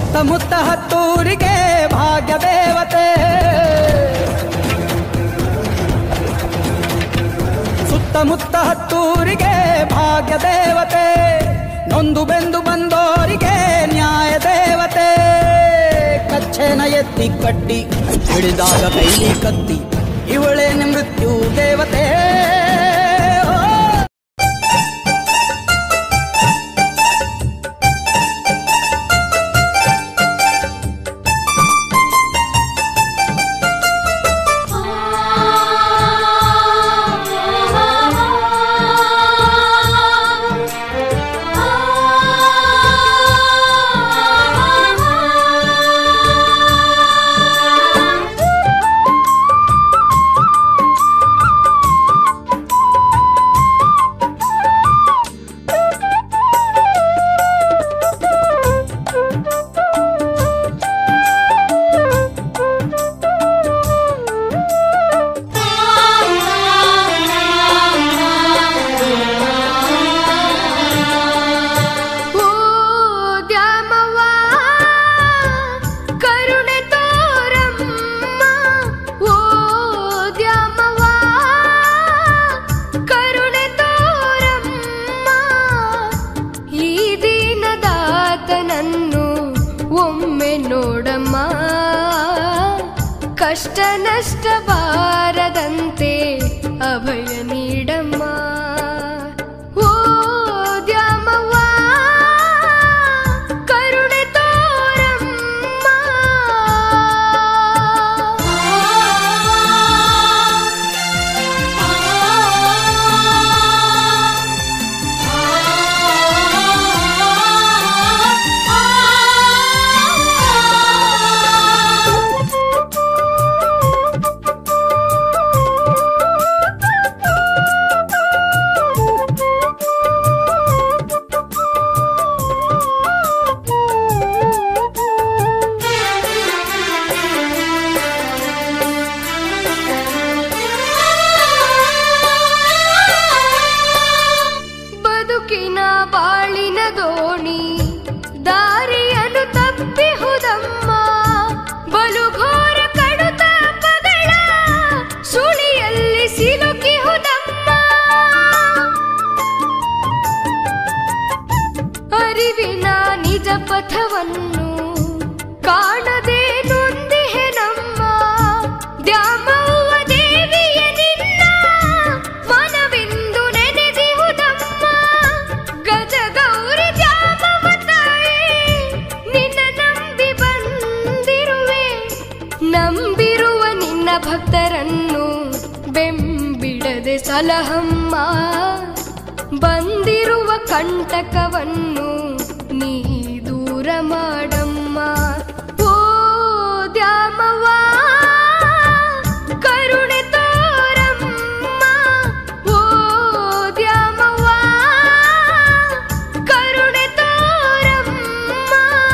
ಸುತ್ತಮುತ್ತ ಹತ್ತೂರಿಗೆ ಭಾಗ್ಯ ದೇವತೆ ಸುತ್ತಮುತ್ತ ಹತ್ತೂರಿಗೆ ಭಾಗ್ಯ ದೇವತೆ ನೊಂದು ಬೆಂದು ಬಂದೋರಿಗೆ ನ್ಯಾಯ ದೇವತೆ ಕಚ್ಚೆನ ಎತ್ತಿ ಕಟ್ಟಿ ಹಿಡಿದಾಗ ಕೈಲಿ ಕತ್ತಿ ಇವಳೇ ಮೃತ್ಯು ದೇವತೆ ಓ! ಓ ದ್ಯಾಮವ್ವ ಕರುಣೆ ತೋರಮ್ಮ ಓ ದ್ಯಾಮವ್ವ ಕರುಣೆ ತೋರಮ್ಮ ಈ ದೀನದಾತನನ್ನು ಒಮ್ಮೆ ನೋಡಮ್ಮ ಕಷ್ಟ ನಷ್ಟ ಬಾರದಂತೆ ಅಭಯ ನೀಡಮ್ಮ ಓ ದ್ಯಾಮವ್ವ ಕರುಣೆ ತೋರಮ್ಮ ಬದುಕಿನ ಬಾಳಿನ ದೋಣಿ ದಾರಿಯನ್ನು ತಪ್ಪಿಹುದಮ್ಮ ಬಲುಘೋರ ಕಡುತ ಪಗಳ ಸುಳಿಯಲ್ಲಿ ಸಿಲುಕಿಹುದಮ್ಮ ಅರಿವಿನ ನಿಜ ಪಥವನ್ನು ಕಾಣದೆ ನೊಂದಿಹೆ ನಮ್ಮ ದ್ಯಾಮವ್ವ ದೇವಿಯ ನಿನ್ನ ಮನವಿಂದು ನೆನೆದಿಹುದಮ್ಮ ಗಜ ಗೌರಿ ದ್ಯಾಮವ್ವ ತಾಯಿ ನಿನ್ನ ನಂಬಿ ಬಂದಿರುವೆ ನಂಬಿರುವ ನಿನ್ನ ಭಕ್ತರನ್ನು ಬೆಂಬಿಡದೆ ಸಲಹಮ್ಮ ಬಂದಿರುವ ಕಂಟಕವನ್ನು ನೀ ದೂರ ಮಾಡಮ್ಮ ಓ ದ್ಯಾಮವ್ವ ಕರುಣೆ ತೋರಮ್ಮ ಓ ದ್ಯಾಮವ್ವ ಕರುಣೆ ತೋರಮ್ಮ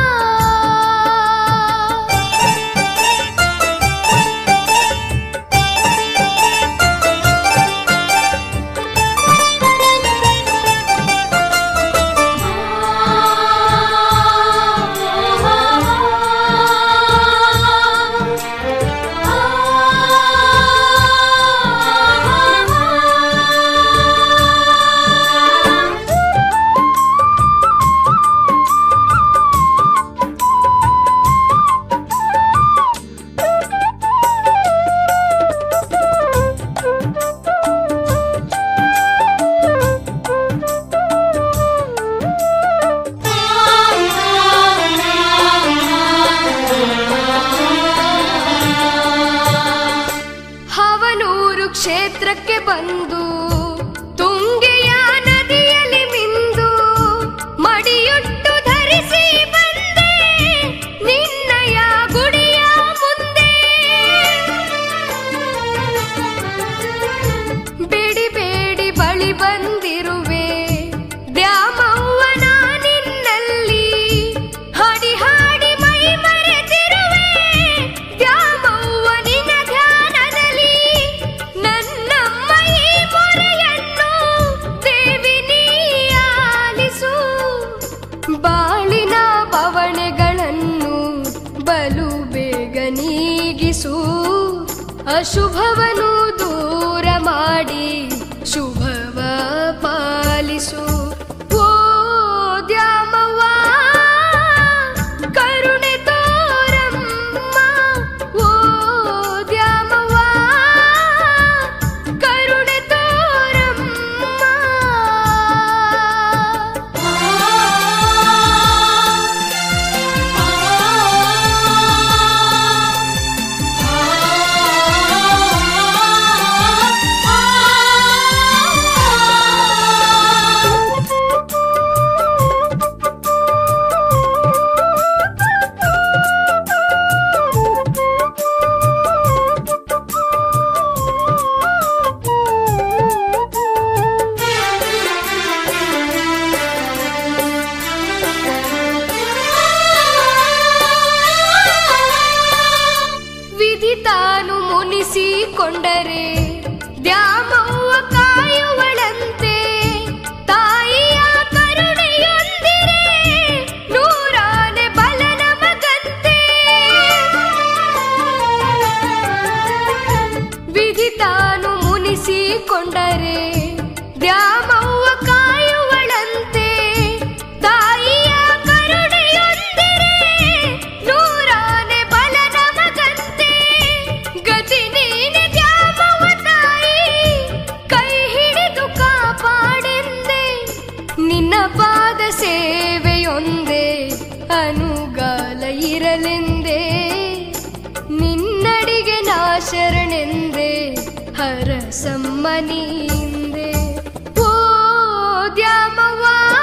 ಹವನೂರು ಕ್ಷೇತ್ರಕ್ಕೆ ಬಂದು ತುಂಗೆಯ ನದಿಯಲ್ಲಿ ಮಿಂದು ಮಡಿಯುಟ್ಟು ಧರಿಸಿ ಬಂದೆ ನಿನ್ನಯ ಗುಡಿಯ ಮುಂದೆ ಬೇಡಿ ಬೇಡಿ ಬಳಿ ಬಂದಿರುವೆ ದ್ಯಾಮವ್ವನ ನಿನ್ನಲ್ಲಿ ಹಾಡಿ ಹಾಡಿ ಮೈ ಮರೆತಿರುವೆ ದ್ಯಾಮವ್ವ ನಿನ್ನ ಧ್ಯಾನದಲ್ಲಿ ನನ್ನಮ್ಮ ಈ ಮೋ ನೀಗಿಸು ಅಶುಭವನು ದೂರ ಮಾಡಿ ಶುಭವ ಪಾಲಿಸು ಓ ದ್ಯಾಮವ್ವ ಕರುಣೆ ತೋರಮ್ಮ ಓ ದ್ಯಾಮವ್ವ ಕರುಣೆ ವಿಧಿ ತಾನು ಮುನಿಸಿಕೊಂಡರೆ ದ್ಯಾಮವ್ವ ಕಾಯುವಳಂತೆ ತಾಯಿಯ ಕರುಣೆಯೊಂದಿರೆ ನೂರಾನೆ ಬಲ ನಮಗಂತೆ ವಿಧಿ ತಾನು ಮುನಿಸಿಕೊಂಡರೆ ದ್ಯಾಮವ್ವ ಕಾಯುವಳಂತೆ ತಾಯಿಯ ಕರುಣೆಯೊಂದಿರೆ ನೂರಾನೆ ಬಲ ನಮಗಂತೆ ಗತಿ ನೀನೆ ದ್ಯಾಮವ್ವ ತಾಯಿ ಕೈ ಹಿಡಿದು ಕಾಪಾಡೆಂದೆ ನಿನ್ನ ಪಾದ ಸೇವೆಯೊಂದೇ ಅನುಗಾಲ ಇರಲೆಂದೇ ನಿನ್ನಡಿಗೆ ನಾ ಶರಣೆಂದೆ ಹರಸಮ್ಮನಿಂದೆ ಓ ದ್ಯಾಮವ್ವ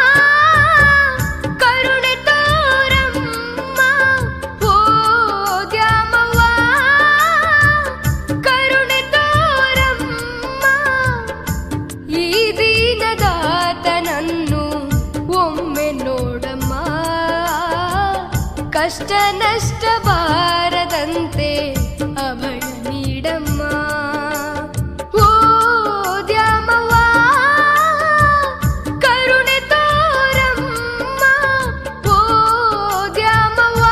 ಕರುಣೆ ತೋರಮ್ಮ ಓ ದ್ಯಾಮವ್ವ ಕರುಣೆ ತೋರಮ್ಮ ಈ ದೀನದಾತನನ್ನು ಒಮ್ಮೆ ನೋಡಮ್ಮ ಕಷ್ಟ ನಷ್ಟ ಬಾರದಂತೆ ಅಭಯ ನೀಡಮ್ಮ ಓ ದ್ಯಾಮವ್ವ ಕರುಣೆ ತೋರಮ್ಮ ಓ ದ್ಯಾಮವ್ವ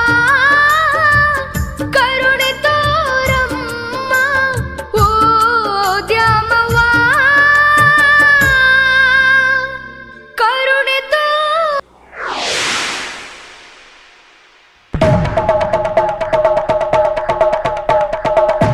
ಕರುಣೆ ತೋರಮ್ಮ ಓ ದ್ಯಾಮವ್ವ ಕರುಣೆ ತೋ ಆ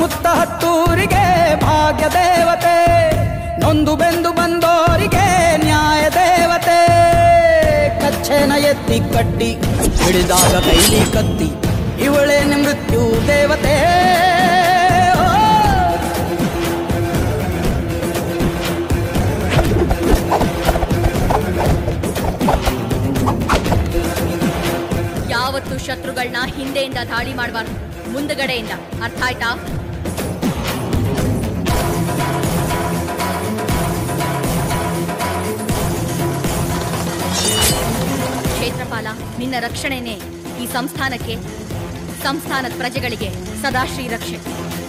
ಸುತ್ತಮುತ್ತ ಹತ್ತೂರಿಗೆ ಭಾಗ್ಯ ದೇವತೆ ನೊಂದು ಬೆಂದು ಬಂದೋರಿಗೆ ನ್ಯಾಯ ದೇವತೆ ಕಚ್ಚೆನ ಎತ್ತಿ ಕಟ್ಟಿ ಹಿಡಿದಾಗ ಕೈಲಿ ಕತ್ತಿ ಇವಳೇನೆ ಮೃತ್ಯು ದೇವತೆ ಓ! ಯಾವತ್ತು ಶತ್ರುಗಳನ್ನ ಹಿಂದೆಯಿಂದ ದಾಳಿ ಮಾಡಬಾರ್ದು ಮುಂದಗಡೆಯಿಂದ ಅರ್ಥ ಆಯ್ತಾ ಕ್ಷೇತ್ರಪಾಲ ನಿನ್ನ ರಕ್ಷಣೆನೇ ಈ ಸಂಸ್ಥಾನಕ್ಕೆ ಸಂಸ್ಥಾನದ ಪ್ರಜೆಗಳಿಗೆ ಸದಾ ಶ್ರೀರಕ್ಷೆ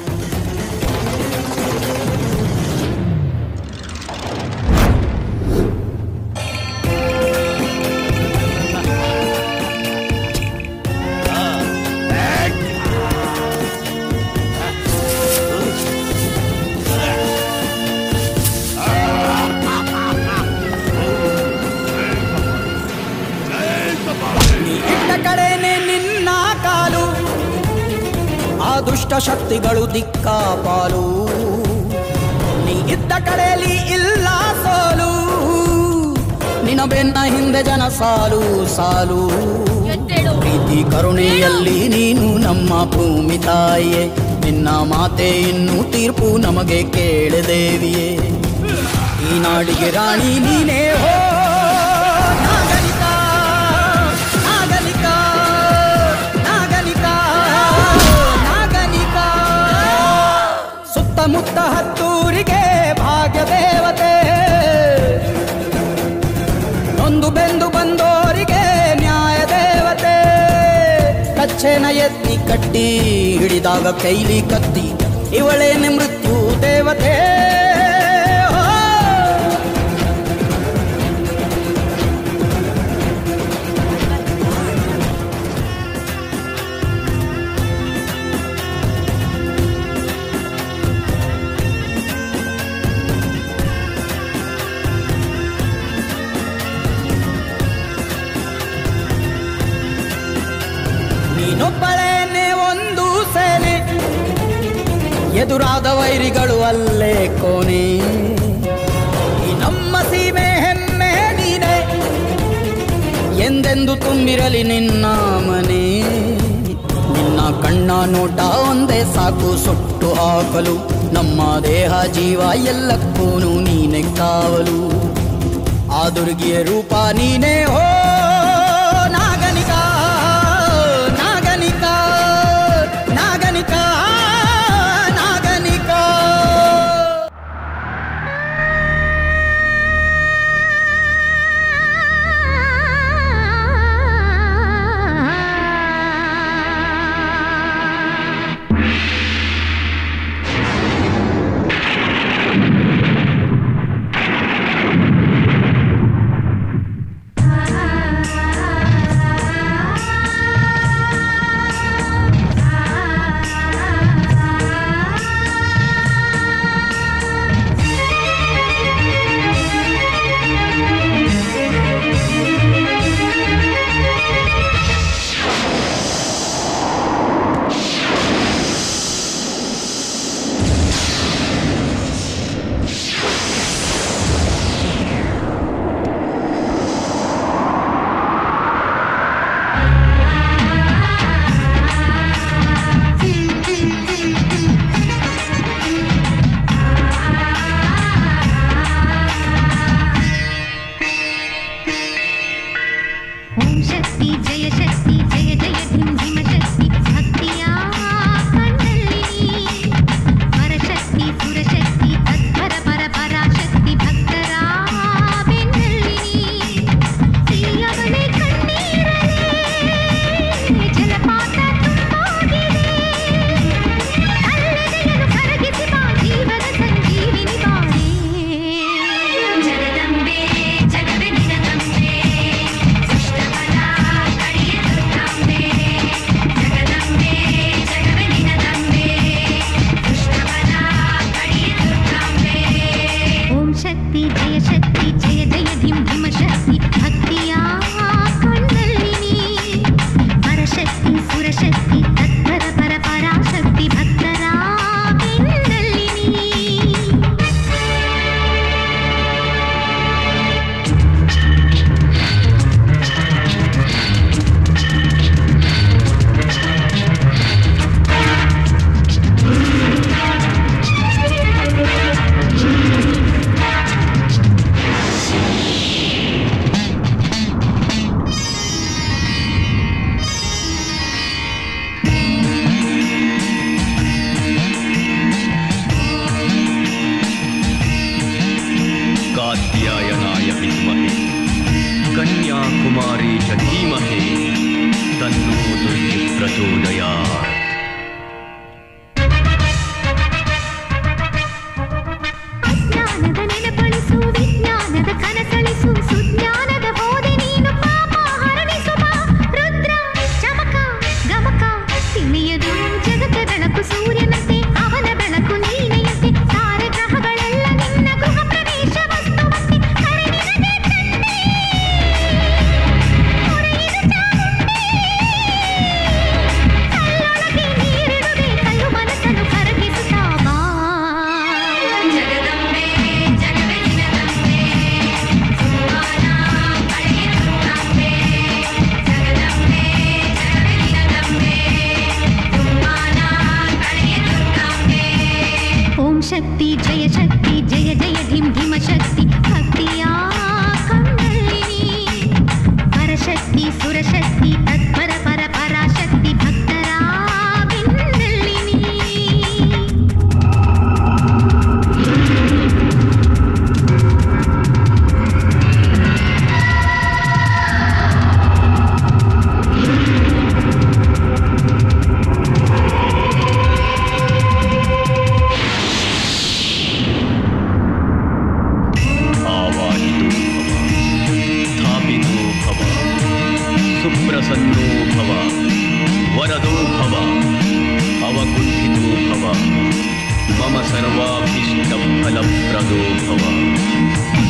ನೀ ಇಟ್ಟ ಕಡೆನೆ ನಿನ್ನ ಕಾಲು ಆ ದುಷ್ಟ ಶಕ್ತಿಗಳು ದಿಕ್ಕಾಪಾಲು ನೀ ಇದ್ದ ಕಡೆಯಲ್ಲಿ ಇಲ್ಲ ಸೋಲು ನಿನ್ನ ಬೆನ್ನ ಹಿಂದೆ ಜನ ಸಾಲು ಸಾಲು ಎದ್ದೇಳು ಪ್ರೀತಿ ಕರುಣೆಯಲ್ಲಿ ನೀನು ನಮ್ಮ ಭೂಮಿ ತಾಯಿಯೇ ನಿನ್ನ ಮಾತೆ ಇನ್ನು ತೀರ್ಪು ನಮಗೆ ಕೇಳದೇವಿಯೇ ಈ ನಾಡಿಗೆ ರಾಣಿ ನೀನೇ ಹೋ ನಾಗರಿಕ ನಾಗರಿಕ ನಾಗರಿಕ ನಾಗರಿಕ ಸುತ್ತಮುತ್ತ ಹತ್ತೂರಿಗೆ ಭಾಗ್ಯ ದೇವತೆ ನೊಂದು ಬೆಂದು ಬಂದೋರಿಗೆ ನ್ಯಾಯ ದೇವತೆ ಕಚ್ಚೆನ ಎತ್ತಿ ಕಟ್ಟಿ ಹಿಡಿದಾಗ ಕೈಲಿ ಕತ್ತಿ ಇವಳೇನೆ ಮೃತ್ಯು ದೇವತೆ ಓ! ನೀನೊಬ್ಬಳೇನೆ ಒಂದು ಸೇನೆ ಎದುರಾದ ವೈರಿಗಳು ಅಲ್ಲೇ ಕೋನೆ ಈ ನಮ್ಮ ಸೀಮೆ ಹೆಮ್ಮೆ ನೀನೆ ಎಂದೆಂದು ತುಂಬಿರಲಿ ನಿನ್ನ ಮನೆ ನಿನ್ನ ಕಣ್ಣ ನೋಟ ಒಂದೇ ಸಾಕು ಸುಟ್ಟು ಹಾಕಲು ನಮ್ಮ ದೇಹ ಜೀವ ಎಲ್ಲಕ್ಕೂನು ನೀನೆ ಕಾವಲು ಆ ದುರ್ಗಿಯ ರೂಪ ನೀನೇ ಹೋ ನಾಗನಿಕ ನಾಗನಿಕ ನಾಗನಿಕ ನಾಗನಿಕ ಓಂ ಶಕ್ತಿ ಜಯ ಶಕ್ತಿ ಜಯ ಜಯ ಧಿಂ ಧಿಮ ಶಕ್ತಿ ಭಕ್ತಿಯ ಕಣ್ಣಲ್ಲಿ ಪರಶಕ್ತಿ ಸುರಶಕ್ತಿ ತತ್ಪರ ಪರ ಪರಾಶಕ್ತಿ ಭಕ್ತರ ಬೆನ್ನಲ್ಲಿ ಸಿರಿಯವಳೆ ಕಣ್ಣೀರಲೇ ಜಲಪಾತ ತುಂಬೋಗಿದೆ ಅಲ್ಲೆದೆಯನು ಕರಗಿಸಿ ಬಾ ಜೀವನ ಸಂಜೀವಿನಿ ಬಾಳೆ ಜಗದಂಬೆ ಜಗವೆ ನಿನದಂಬೆ ಸೃಷ್ಟಫಲ ಕಡಿಯ ದುರ್ಗಾ ಧೀಮಹಿ ತನ್ನೋ ದುರ್ಗಿ ಪ್ರಚೋದಯಾತ್ ಜ್ಞಾನದ ನೆನಪಳಿಸು ವಿಜ್ಞಾನದ ಕನಸಳಿಸು ಸುಜ್ಞಾನದ ಬೋಧೆ ನೀನು ಪಾಪ ಹರಣಿಸು ಬಾ ರುದ್ರ ಚಮಕ ಗಮಕ ತಿಳಿಯದು ಜಗತ್ತ ಬೆಳಕು ಸೂರ್ಯನಂತೆ ಅವನ ಬೆಳಕು ನೀನೆಯಂತೆ ತಾರೆ ಗ್ರಹಗಳೆಲ್ಲ ನಿನ್ನ ಗೃಹ ಪ್ರವೇಶ ವಸ್ತುವಂತೆ ಕರೆ ನಿನಗೆ ತಂದೆ ಹೊರೆಯಿದು ಚಾಮುಂಡಿ ಕಲ್ಲೊಳಗೆ ನೀರಿಡುವೆ ಕಲ್ಲು ಮನಸ್ಸನ್ನು ಕರಗಿಸುತ್ತಾ ಬಾ ಜಗದಂಬೆ ಜಗವೆನಿನದಂಬೆ ಸುಮಾನ ಕಳೆಯ ದುರ್ಗಾಂಬೆ ಜಗದಂಬೆ ಜಗವೆನಿನದಂಬೆ ಸುಮಾನ ಕಳೆಯ ದುರ್ಗಾಂಬೆ ಓಂ ಶಕ್ತಿ ಜಯ ಶಕ್ತಿ ಜಯ ಜಯ ಧಿಂ ಧಿಮ ಶಕ್ತಿ ಭಕ್ತಿಯ ಕಣ್ಣಲ್ಲಿ ಪರಶಕ್ತಿ ಸುರಶಕ್ತಿ ತತ್ಪರ ಪರ ಪರಾಶಕ್ತಿ ಭಕ್ತರ ಬೆನ್ನಲ್ಲಿ ನೀ. आवाहितो भव स्थापितो भव सुप्रसन्नो भव वरदो भव अवकुण्ठितो भव मम सर्वाभीष्टफलप्रदो भव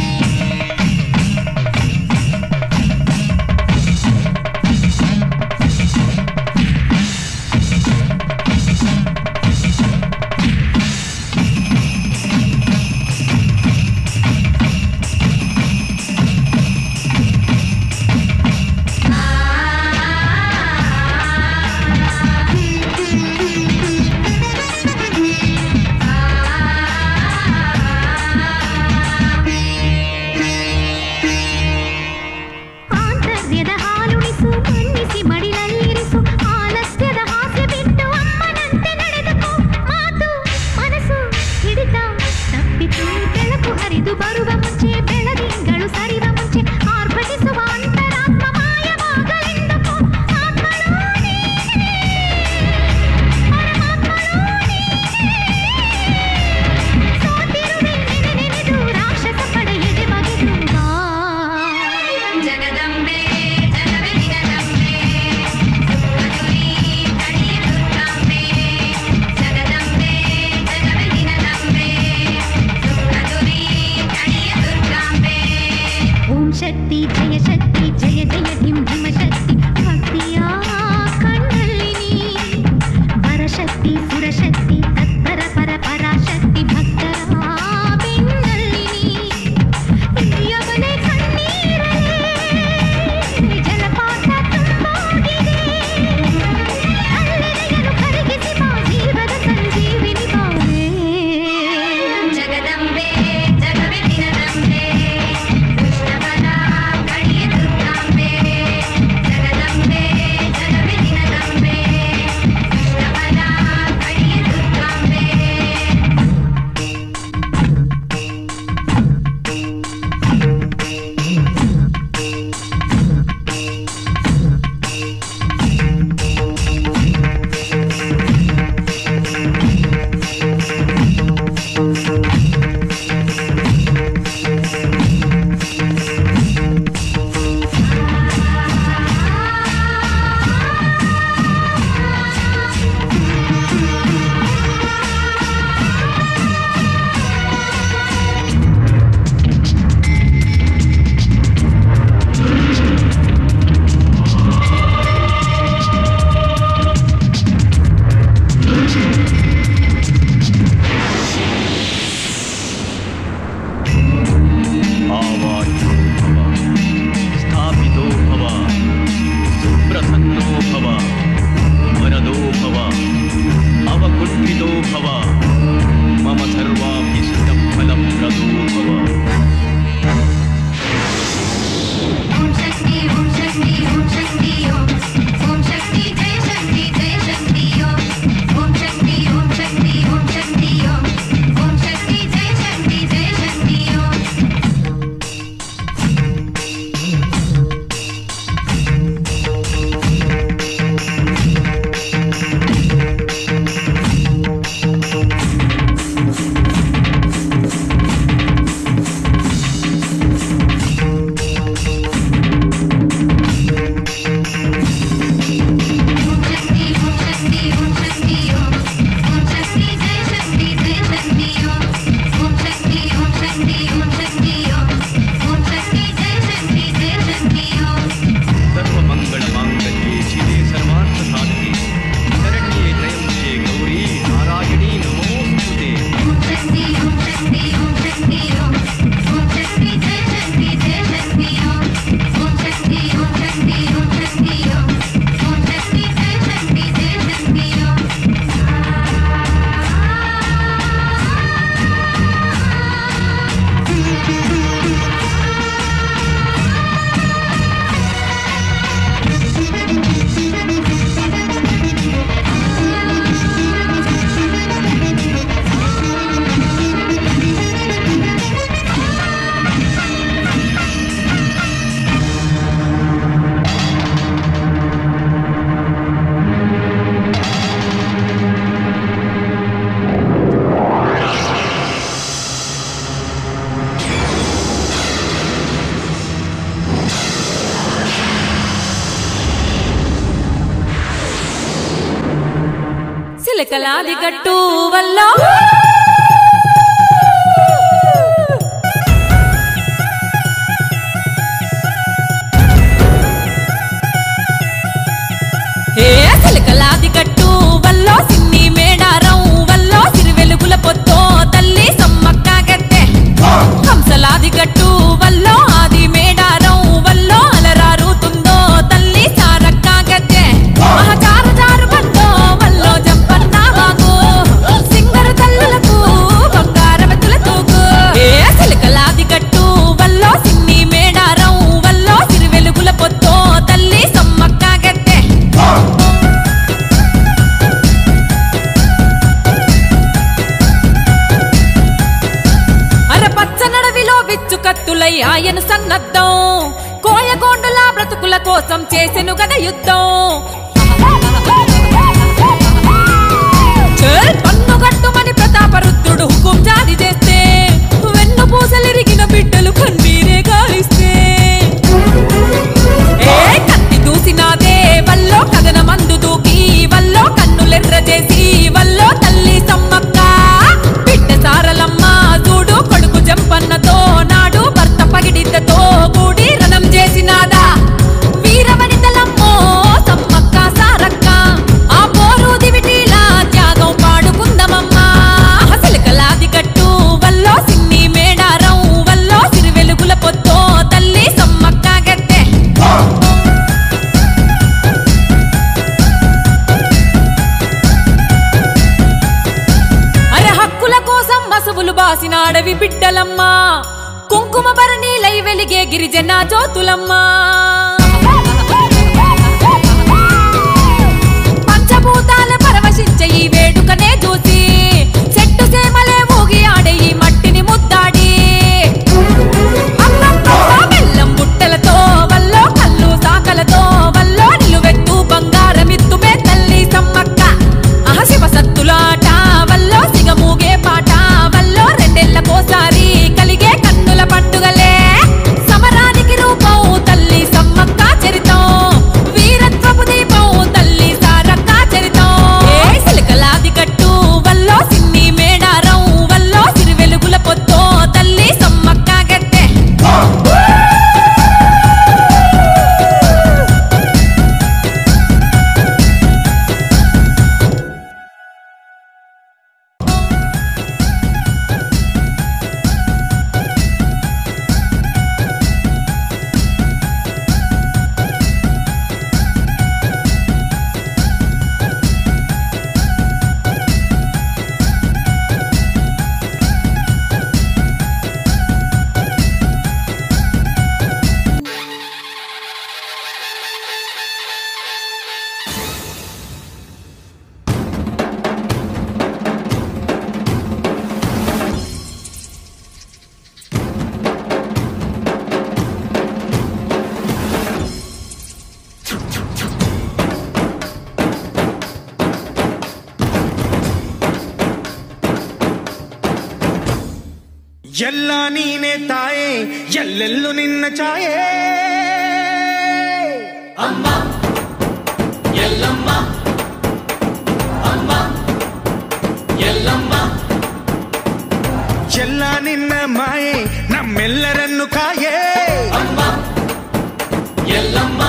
ಆ చిలకలాది గట్టు వల్ల ఏ చిలకలాది గట్టు వల్ల సిన్ని మేడారం వల్ల సిరి వెలుగుల పొత్తో తల్లి సమ్మక్క గద్దె హంసలాది గట్టు వల్ల ఆది మేడారం వల్ల అలరారుతుందో తల్లి సారక్క గద్దె మహచార జారు బండో వల్లో జంపన్న వాగు సింగరు తల్లులకు బంగారవతుల తూగు ఏ సిలకలాది గట్టు వల్ల సిన్ని మేడారం వల్ల సిరి వెలుగుల పొత్తో తల్లి సమ్మక్క గద్దె అర పచ్చ నడవిలో విచ్చు కత్తులై ఆయన సన్నద్ధం కోయగోండుల బ్రతుకుల కోసం చేసెను గద యుద్ధం చల్ పన్ను గట్టుమని ప్రతాపరుద్రుడు హుకుం జారీ చేస్తే వెన్ను పూసలిరిగిన బిడ్డలు కన్నీరే గాలిస్తే ఏ కత్తి దూసినాదే వల్లో కథన మందు దూకి వల్లో కన్నులెర్ర చేసి వల్లో తల్లి సమ్మక్క బిడ్డ సారలమ్మ చూడు కొడుకు జంపన్నతో నాడు భర్త పగిడిద్దతో కూడి రణం చేసినాదా వీరవనితలమ్మో సమ్మక్క సారక్క ఆ పోరు దివిటీలా త్యాగం పాడుకుందమమ్మా హసలికలాది గట్టు వల్లో సిన్ని మేడారం వల్లో సిరి వెలుగుల పొత్తో తల్లి సమ్మక్క గద్దె అరే హక్కుల కోసం మసువులు బాసిన అడవి బిడ్డలమ్మా కుంకుమ భరణీలై వెలిగే గిరిజన జ్యోతులమ్మా పంచభూతాల పరవశించే ఈ వేడుకనే చూసి చెట్టు సేమలే ఊగి ఆడే ఈ మట్టిని ముద్దాడి అమ్మమ్మ బెల్లం బుట్టలతో వల్లో కళ్ళు సాకలతో వల్లో నిలువెత్తు బంగారమిత్తుమే తల్లి సమ్మక్క అహ శివ సత్తులాట వల్లో సిగమూగే పాట వల్లో రెండేళ్లకోసారి కలిగే కన్నుల పండుగలే సమరానికి రూపం తల్లి సమ్మక్క చరితం వీరత్వపు దీపం తల్లి సారక్క చరితం ఏ సిలకలాది కట్టు వల్లో సిన్ని మేడారం వల్లో సిరి వెలుగుల పొత్తో తల్లి సమ్మక్క గద్దె ಎಲ್ಲ ನೀನೆ ತಾಯೇ ಎಲ್ಲೆಲ್ಲೂ ನಿನ್ನ ಛಾಯೆ ಅಮ್ಮ ಎಲ್ಲಮ್ಮ ಅಮ್ಮ ಎಲ್ಲಮ್ಮ ಎಲ್ಲ ನಿನ್ನ ಮಾಯೆ ನಮ್ಮೆಲ್ಲರನ್ನು ಕಾಯೇ ಅಮ್ಮ ಎಲ್ಲಮ್ಮ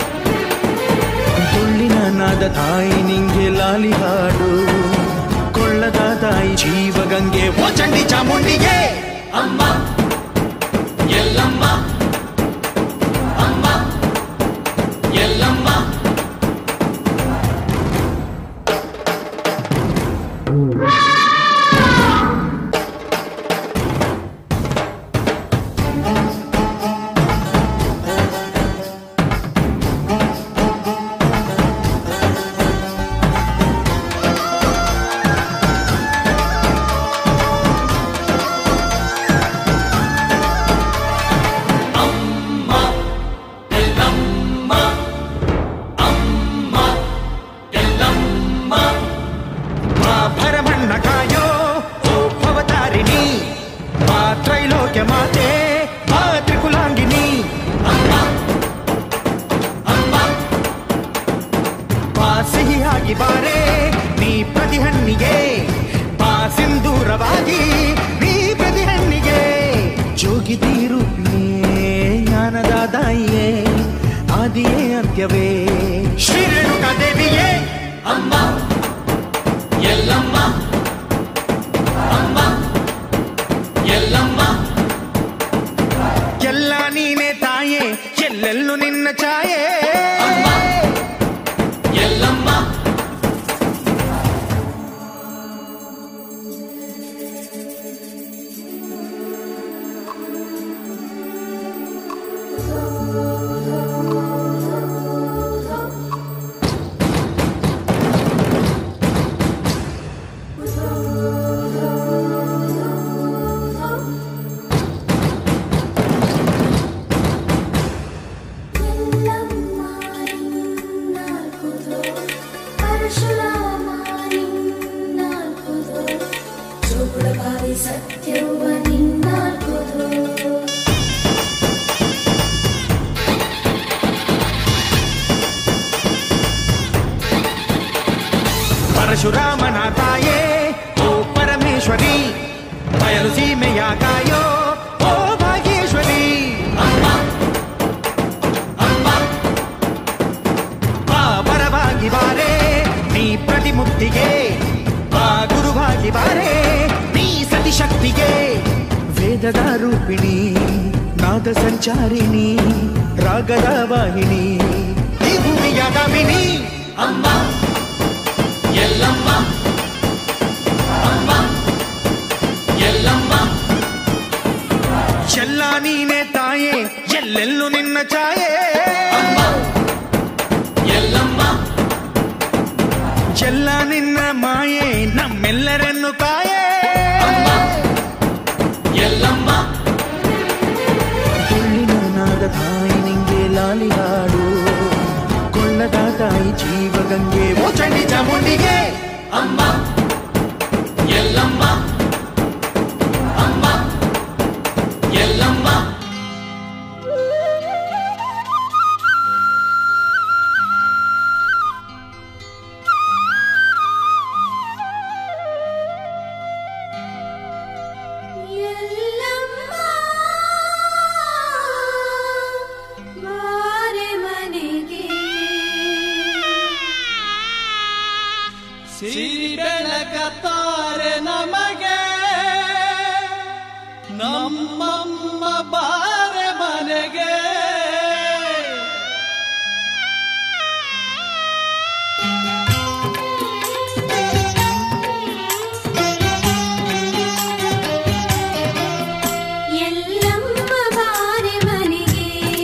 ತುಳ್ಳಿನ ನಾದ ತಾಯಿ ನಿಂಗೆ ಲಾಲಿ ಹಾಡು ಕೊಳ್ಳದ ತಾಯಿ ಜೀವಗಂಗೆ ಓ ಚಂಡಿ ಚಾಮುಂಡಿಗೆ ಅಮ್ಮ ಎಲ್ಲಮ್ಮ ಅಮ್ಮ ಎಲ್ಲಮ್ಮ మా భరమన్న కాయో ఓ భవతారిణి మా ತ್ರೈಲೋಕ್ಯ ಮಾತೆ మా ತ್ರಿಕುಲಾಂಗಿನಿ ಅಮ್ಮ ಅಮ್ಮ ಬಾ ಸಿಹಿಯಾಗಿ ಬಾರೆ ನೀ ಪ್ರತಿಹ ಎಲ್ಲ ನೀನೆ ತಾಯೇ ಎಲ್ಲೆಲ್ಲೂ ನಿನ್ನ ಛಾಯೆ ಸತ್ಯವ ನಿನ್ನಾಲ್ಕುದು ಪರಶುರಾಮನ ತಾಯೇ ಓ ಪರಮೇಶ್ವರಿ ಬಯಲು ಸೀಮೆಯ ಕಾಯೋ ಓ ಭಾಗೇಶ್ವರಿ ಬಾ ಪರವಾಗಿ ಬಾರೆ ನೀ ಪ್ರತಿಮುಕ್ತಿಗೆ ಬಾ ಗುರುವಾಗಿ ಬಾರೆ ನೀ ಸತಿಶಕ್ತಿಗೆ ವೇದದ ರೂಪಿಣಿ ನಾದ ಸಂಚಾರಿಣಿ ರಾಗದ ವಾಹಿನಿ ಈ ಭೂಮಿಯ ಗಾಮಿನಿ ಎಲ್ಲ ನೀನೆ ತಾಯೇ ಎಲ್ಲೆಲ್ಲೂ ನಿನ್ನ ಛಾಯೆ ಎಲ್ಲ ನಿನ್ನ ಮಾಯೆ ನಮ್ಮೆಲ್ಲರನ್ನು ಕಾಯೆ ತುಳ್ಳಿನ ನಾದ ತಾಯಿ ನಿಂಗೆ ಲಾಲಿ ಹಾಡು ಕೊಳ್ಳದ ತಾಯಿ ಜೀವಗಂಗೆ ಓ ಚಂಡಿ ಚಾಮುಂಡಿಗೆ ಎಲ್ಲಮ್ಮ ಬಾರೆ ಮನೆಗೆ ಸಿರಿ ಬೆಳಕತ್ತಾರೆ ನಮಗೆ ನಮ್ಮಮ್ಮ ಬಾರೆ ಮನೆಗೆ ಎಲ್ಲಮ್ಮ ಬಾರೆ ಮನೆಗೆ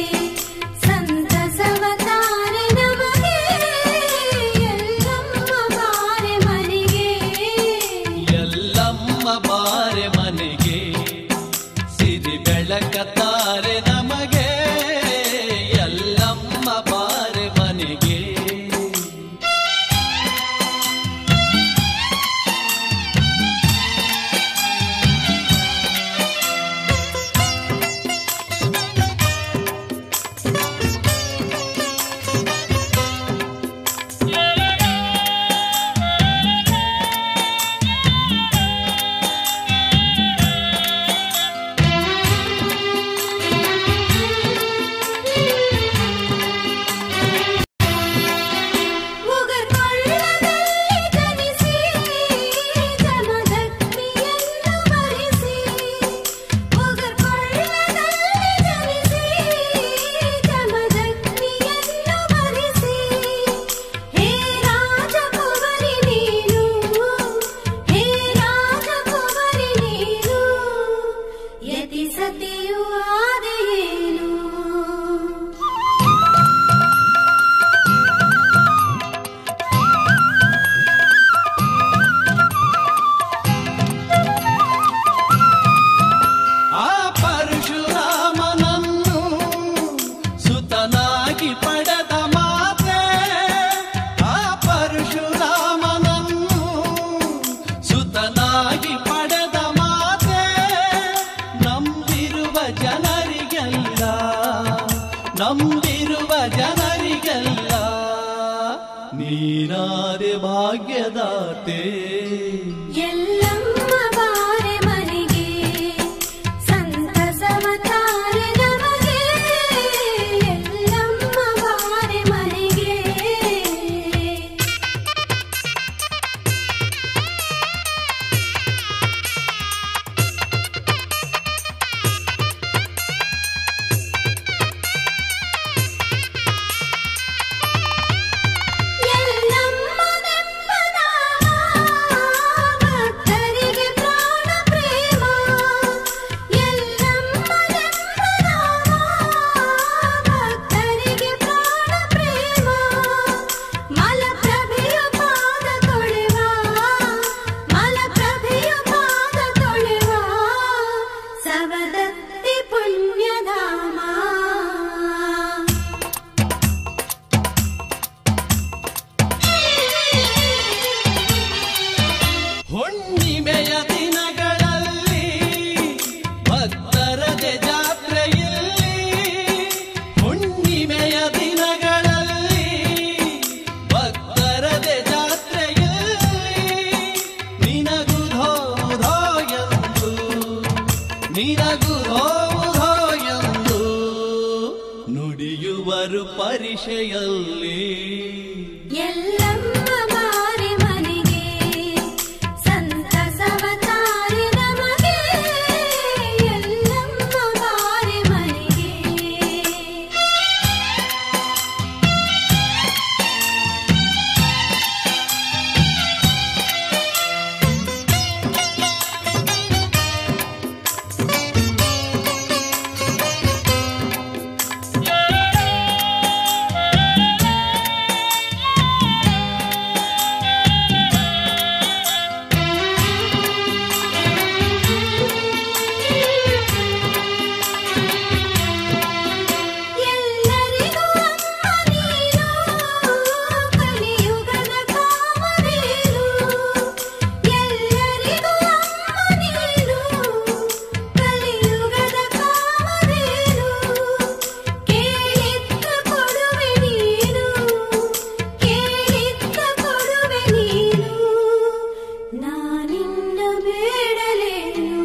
ಸಂತಸವ ತಾರೆ ನಮಗೆ ಎಲ್ಲಮ್ಮ ಬಾರೆ ಮನೆಗೆ ಎಲ್ಲಮ್ಮ ಬಾರೆ ಮನೆಗೆ ಸಿರಿ ಬೆಳಕತ್ತಾರೆ ನಮಗೆ ಎಲ್ಲಮ್ಮ ಬಾರೆ ಮನೆಗೆ ಮುಗರ್ಕೊಳ್ಳದಲ್ಲಿ ಜನಿಸಿ ಜಮದಗ್ನಿಯನ್ನು ಬರಿಸಿ ಮುಗರ್ಕೊಳ್ಳದಲ್ಲಿ ಜನಿಸಿ ಜಮದಗ್ನಿಯನ್ನು ಬರಿಸಿ ಹೇ ರಾಜಕುವರಿ ನೀನು ಹೇ ರಾಜಕುವರಿ ನೀನು ಯತಿ ಸತಿಯೂ ಆದೆಯೇನು ಆ ಪರಶುರಾಮನನ್ನು ಸುತನಾಗಿ ಪಡೆದ ಮಾತೆ ಆ ಪರಶುರಾಮನನ್ನು ಸುತನಾಗಿ ಪಡೆದ ಮಾತೆ ನಂಬಿರುವ ಜನರಿಗೆಲ್ಲ ನಂಬಿರುವ ಜನರಿಗೆಲ್ಲ ನೀನಾದೆ ಭಾಗ್ಯದಾತೆ ಎಲ್ಲಮ್ಮ ಬಾರೆ ಮನೆಗೆ ಸಂತಸವ ತಾರೆ ನಮಗೆ ಎಲ್ಲಮ್ಮ ಬಾರೆ ಮನೆಗೆ ದಿಶೆಯಲ್ಲಿ ಎಲ್ಲಮ್ಮ ಬಾರೆ ಮನೆಗೆ ಸಂತಸವ ತಾರೆ ನಮಗೆ ಎಲ್ಲಮ್ಮ ಬಾರೆ ಮನೆಗೆ ಎಲ್ಲರಿಗೂ ಅಮ್ಮ ನೀನು ಕಲಿಯುಗದ ಕಾಮಧೇನು ಎಲ್ಲರಿಗೂ ಅಮ್ಮ ನೀನು ಕಲಿಯುಗದ ಕಾಮಧೇನು ಕೇಳಿದ್ದ ಕೊಡುವೆ ನೀನು ಕೇಳಿದ್ದ ಕೊಡುವೆ ನೀನು ನಾನಿನ್ನ ಬೇಡಲೇನು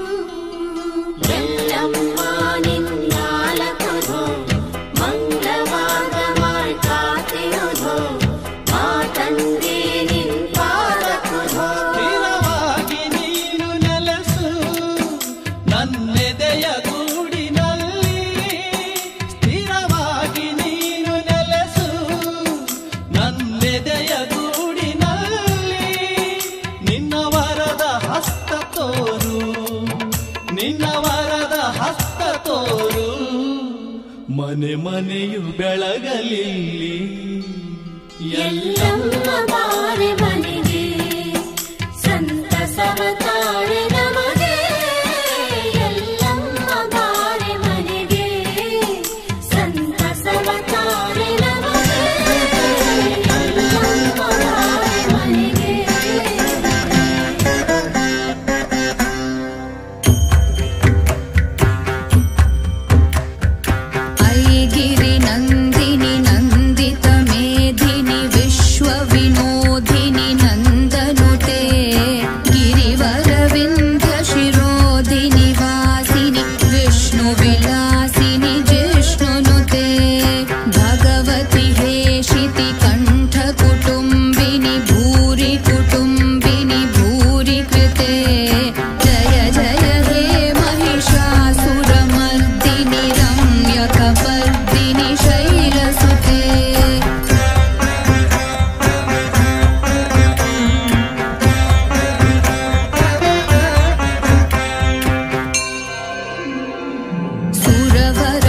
ಎಲ್ಲಮ್ಮ ನಿನ್ನಾಲಕುದು ಮಂಗಳವಾದ ಮಾಡ್ಕಾತಿರುದು ಮಾತಂದೆ ನಿನ್ಪಾದಕುದು ಸ್ಥಿರವಾಗಿ ನೀನು ನೆಲೆಸು ನನ್ನೆದೆಯ ಗೂಡಿನಲ್ಲಿ ಸ್ಥಿರವಾಗಿ ನೀನು ನೆಲೆಸು ನನ್ನೆದೆಯ ಗೂಡಿನಲ್ಲಿ ನಿನ್ನ ವರದ ಹಸ್ತ ತೋರು ನಿನ್ನ ವರದ ಹಸ್ತ ತೋರು ಮನೆ ಮನೆಯು ಬೆಳಗಲಿಲ್ಲಿ ಎಲ್ಲಮ್ಮ ಬಾರೆ ಮನೆಗೆ ಸಂತಸವ ತಾರೆ ನಮಗೆ ಎಲ್ಲಮ್ಮ ಬಾರೆ ಮನೆಗೆ ಸಂತಸವ ತಾರೆ ನಮಗೆ ಎಲ್ಲಮ್ಮ ಬಾರೆ ಮನೆಗೆ ऐगिरि नन्दिनि नन्दित मेधिनि विश्वविनोदिनि नन्दनुते गिरिवरविन्द शिरोधिनि वासिनि विष्णुविलासिनि जिष्णुनुते भगवति हेशिति कण्ठकुटुम्बिनि भूरि कुटुम्बिनि भूरि कृते जय जय हे महिषासुरमर्दिनि रम्यकपर्दिनि शैलसुते सुरवर